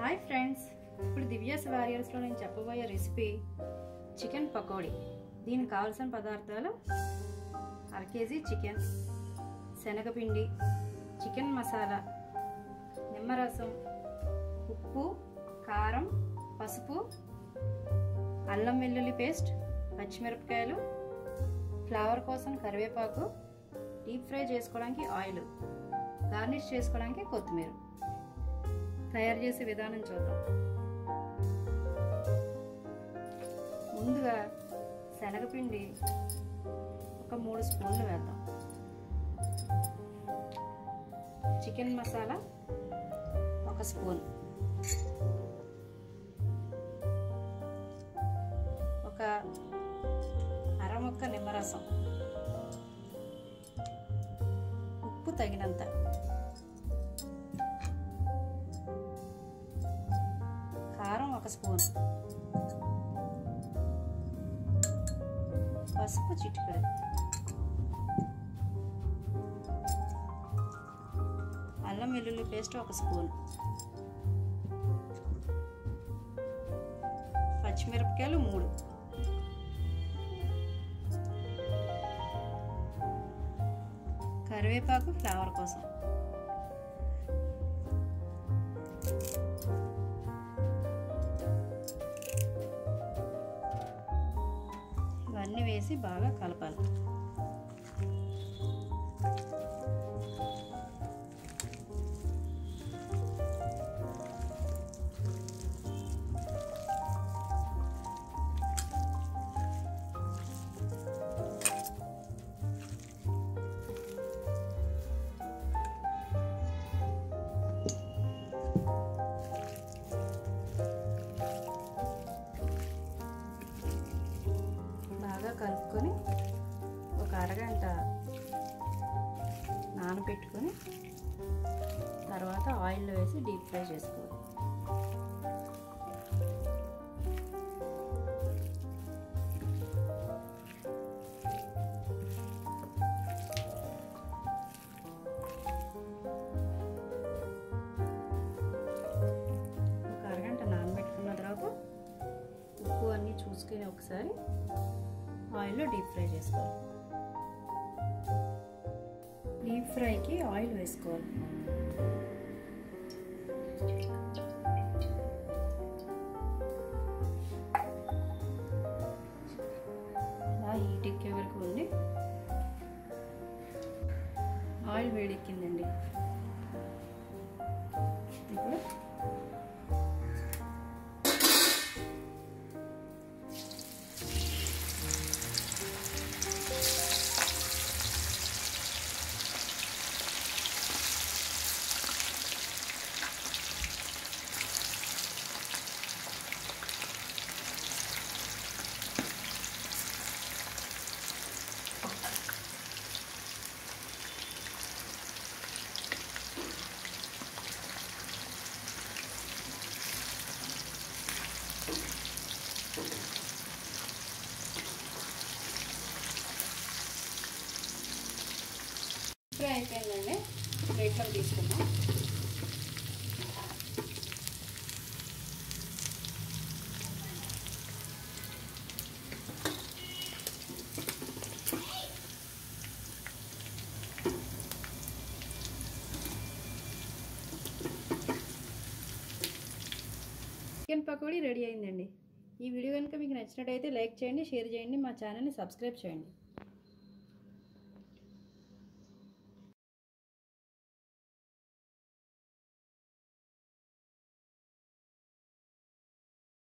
hi friends ఇప్పుడు దివ్యాస్ వారియర్స్లో నేను చెప్పబోయే రెసిపీ చికెన్ పకోడీ దీనికి కావాల్సిన పదార్థాలు అర కేజీ చికెన్ శనగపిండి చికెన్ మసాలా నిమ్మరసం ఉప్పు కారం పసుపు అల్లం వెల్లుల్లి పేస్ట్ పచ్చిమిరపకాయలు ఫ్లేవర్ కోసం కరివేపాకు డీప్ ఫ్రై చేసుకోవడానికి ఆయిల్ గార్నిష్ చేసుకోవడానికి కొత్తిమీర తయారు చేసే విధానం చూద్దాం ముందుగా శనగపిండి ఒక మూడు స్పూన్లు వేద్దాం చికెన్ మసాలా ఒక స్పూన్ ఒక అరముక్క నిమ్మరసం ఉప్పు తగినంత కారం ఒక స్పూన్ పసుపు చిటికెడు అల్లం వెల్లుల్లి పేస్ట్ ఒక స్పూన్ పచ్చిమిరపకాయలు మూడు కరివేపాకు ఫ్లేవర్ కోసం ఇవన్నీ వేసి బాగా కలపాలి బాగా కలుపుకొని ఒక అరగంట నానబెట్టుకొని తర్వాత ఆయిల్లో వేసి డీప్ ఫ్రై చేసుకోవాలి ఒక అరగంట నానబెట్టుకున్న తర్వాత ఉప్పు అన్నీ చూసుకొని ఒకసారి ఆయిల్లో డీప్ ఫ్రై చేసుకోవాలి డీప్ ఫ్రైకి ఆయిల్ వేసుకోవాలి అలా హీట్ ఎక్కే వరకు ఉంది ఆయిల్ వేడెక్కిందండి ఇప్పుడు ఫ్రై అయిపోయిందండి ప్లేట్లో తీసుకుందాం చికెన్ పకోడీ రెడీ అయిందండి ఈ వీడియో కనుక మీకు నచ్చినట్టయితే లైక్ చేయండి షేర్ చేయండి మా ఛానల్ని సబ్స్క్రైబ్ చేయండి